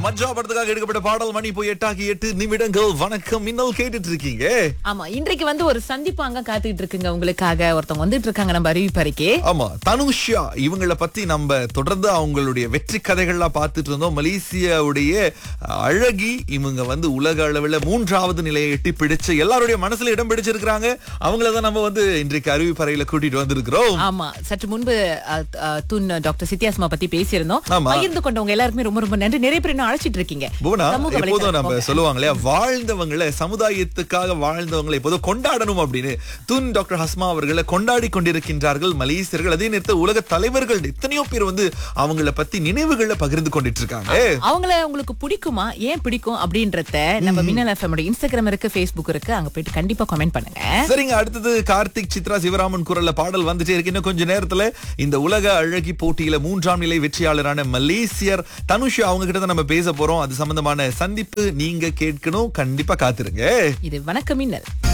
மஜ்ஜா படத்துக்காக எடுக்கப்பட்ட பாடல் மணி போய் எட்டாகி எட்டு நிமிடங்கள் வணக்கம் மின்னல் கேட்டுட்டு இருக்கீங்க ஆமா இன்றைக்கு வந்து ஒரு சந்திப்பு அங்க காத்துக்கிட்டு இருக்குங்க உங்களுக்காக ஒருத்தவங்க வந்துட்டு இருக்காங்க நம்ம அறிவிப்பறிக்கே ஆமா தனுஷா இவங்கள பத்தி நம்ம தொடர்ந்து அவங்களுடைய வெற்றி கதைகள்லாம் பார்த்துட்டு இருந்தோம் மலேசியாவுடைய அழகி இவங்க வந்து உலக அளவில் மூன்றாவது நிலையை எட்டி பிடிச்சு எல்லாருடைய மனசுல இடம் பிடிச்சிருக்காங்க அவங்கள தான் நம்ம வந்து இன்றைக்கு அறிவிப்பறையில கூட்டிட்டு வந்திருக்கிறோம் ஆமா சற்று முன்பு அ, அ, துன் டாக்டர் சித்தியாஸ்மா பத்தி பேசியிருந்தோம் ஆமா. பகிர்ந்து கொண்டவங்க எல்லாருக்குமே ரொம்ப ரொம்ப நன்றி நிறைய பேர் இன்னும் அழைச்சிட்டு இருக்கீங்க புவனா சமூக எப்போதும் வலைத்தளம் நம்ம போங்க. சொல்லுவாங்க இல்லையா வாழ்ந்தவங்களை சமுதாயத்துக்காக வாழ்ந்தவங்களை எப்போதும் கொண்டாடணும் அப்படின்னு துன் டாக்டர் ஹஸ்மா அவர்களை கொண்டாடி கொண்டிருக்கின்றார்கள் மலேசியர்கள் அதே நேரத்தில் உலக தலைவர்கள் எத்தனையோ பேர் வந்து அவங்கள பத்தி நினைவுகளை பகிர்ந்து கொண்டிட்டு இருக்காங்க அவங்கள உங்களுக்கு பிடிக்குமா ஏன் பிடிக்கும் அப்படின்றத நம்ம மின்னல் எஃப்எம் இன்ஸ்டாகிராம் இருக்கு ஃபேஸ்புக் இருக்கு அங்க போயிட்டு கண்டிப்பா கமெண்ட் பண்ணுங்க சரிங்க அடுத்தது கார்த்திக் சித்ரா சிவராமன் குரல்ல பாடல் வந்துட்டே இருக்கு இன்னும் கொஞ்ச நேரத்துல இந்த உலக அழகி போட்டியில மூன்றாம் நிலை வெற்றியாளரான மலேசியர் தனுஷ் அவங்க கிட்ட தான் நம்ம பேச போறோம் அது சம்பந்தமான சந்திப்பு நீங்க கேட்கணும் கண்டிப்பா காத்திருங்க இது வணக்கம் மின்னல்